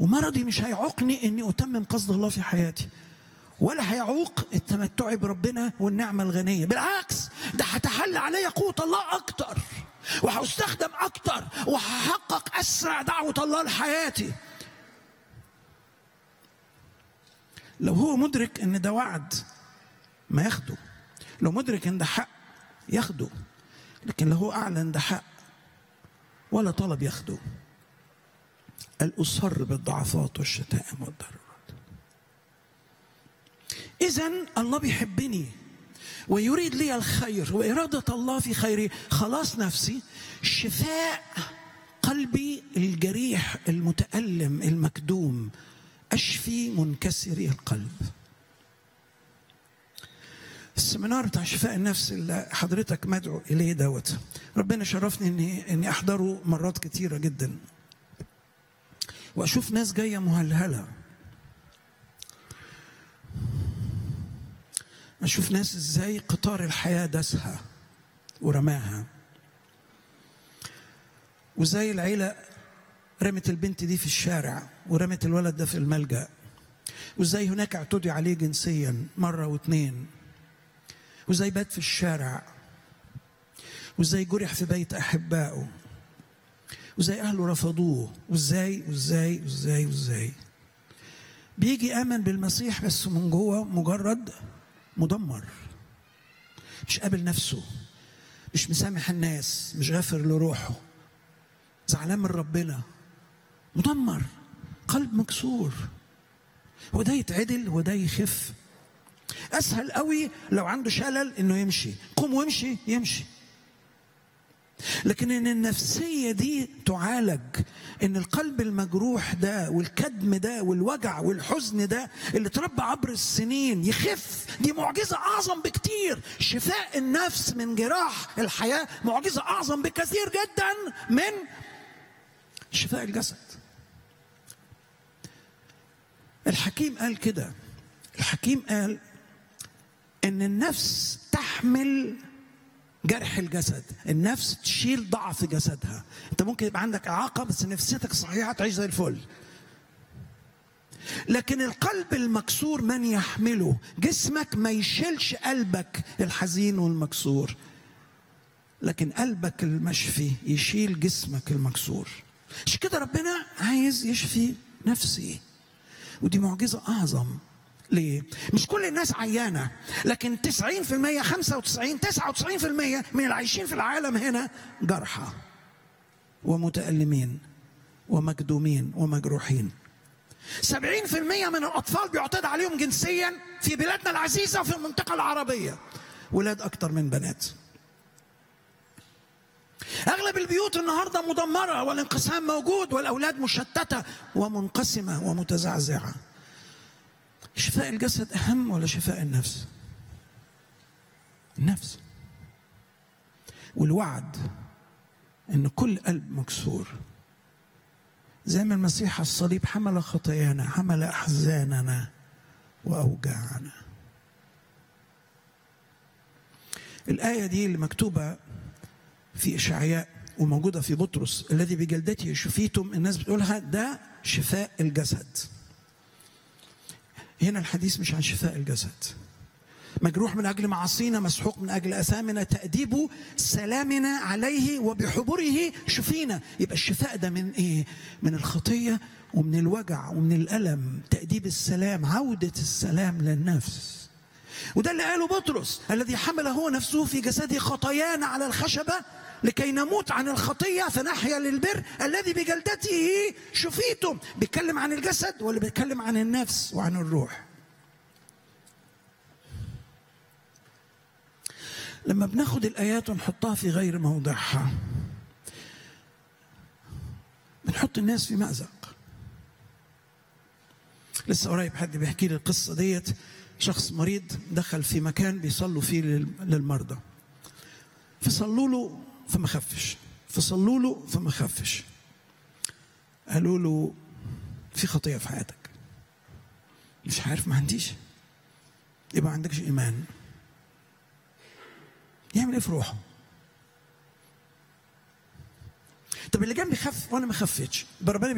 ومرضي مش هيعوقني اني اتمم قصد الله في حياتي ولا هيعوق التمتع بربنا والنعمه الغنيه بالعكس ده هتحل عليا قوه الله اكتر وهستخدم اكتر وهحقق اسرع دعوه الله لحياتي لو هو مدرك ان ده وعد ما ياخده لو مدرك ان ده حق ياخده لكن لو هو اعلن ده حق ولا طلب ياخده قال اصر بالضعفات والشتائم والضرورات اذا الله بيحبني ويريد لي الخير واراده الله في خيري خلاص نفسي شفاء قلبي الجريح المتالم المكدوم اشفي منكسري القلب السمينار بتاع شفاء النفس اللي حضرتك مدعو اليه دوت ربنا شرفني اني اني احضره مرات كتيره جدا واشوف ناس جايه مهلهله اشوف ناس ازاي قطار الحياه داسها ورماها وزي العيله رمت البنت دي في الشارع ورمت الولد ده في الملجأ وازاي هناك اعتدي عليه جنسيا مرة واثنين وازاي بات في الشارع وازاي جرح في بيت أحبائه وازاي أهله رفضوه وازاي وازاي وازاي وازاي بيجي آمن بالمسيح بس من جوه مجرد مدمر مش قابل نفسه مش مسامح الناس مش غافر لروحه زعلان من ربنا مدمر قلب مكسور وده يتعدل وده يخف اسهل قوي لو عنده شلل انه يمشي قوم وامشي يمشي لكن ان النفسيه دي تعالج ان القلب المجروح ده والكدم ده والوجع والحزن ده اللي اتربى عبر السنين يخف دي معجزه اعظم بكتير شفاء النفس من جراح الحياه معجزه اعظم بكثير جدا من شفاء الجسد الحكيم قال كده الحكيم قال ان النفس تحمل جرح الجسد النفس تشيل ضعف جسدها انت ممكن يبقى عندك اعاقه بس نفسيتك صحيحه تعيش زي الفل لكن القلب المكسور من يحمله جسمك ما يشيلش قلبك الحزين والمكسور لكن قلبك المشفي يشيل جسمك المكسور مش كده ربنا عايز يشفي نفسي ودي معجزة أعظم ليه؟ مش كل الناس عيانة لكن 90% 95 99% من العايشين في العالم هنا جرحى ومتألمين ومكدومين ومجروحين 70% من الأطفال بيعتدى عليهم جنسيا في بلادنا العزيزة وفي المنطقة العربية ولاد أكتر من بنات اغلب البيوت النهارده مدمره والانقسام موجود والاولاد مشتته ومنقسمه ومتزعزعه شفاء الجسد اهم ولا شفاء النفس النفس والوعد ان كل قلب مكسور زي ما المسيح على الصليب حمل خطايانا حمل احزاننا واوجاعنا الايه دي اللي مكتوبه في إشعياء وموجودة في بطرس الذي بجلدته شفيتم الناس بتقولها ده شفاء الجسد هنا الحديث مش عن شفاء الجسد مجروح من أجل معاصينا مسحوق من أجل أثامنا تأديب سلامنا عليه وبحبره شفينا يبقى الشفاء ده من إيه؟ من الخطية ومن الوجع ومن الألم تأديب السلام عودة السلام للنفس وده اللي قاله بطرس الذي حمل هو نفسه في جسده خطايانا على الخشبة لكي نموت عن الخطية فنحيا للبر الذي بجلدته شفيتم بيتكلم عن الجسد ولا بيتكلم عن النفس وعن الروح لما بناخد الآيات ونحطها في غير موضعها بنحط الناس في مأزق لسه قريب حد بيحكي لي القصة ديت شخص مريض دخل في مكان بيصلوا فيه للمرضى فصلوا له فما خفش فصلوا له فما خفش قالوا له في خطيه في حياتك مش عارف ما عنديش يبقى ما عندكش ايمان يعمل ايه في روحه طب اللي جنبي خف وانا ما خفتش ربنا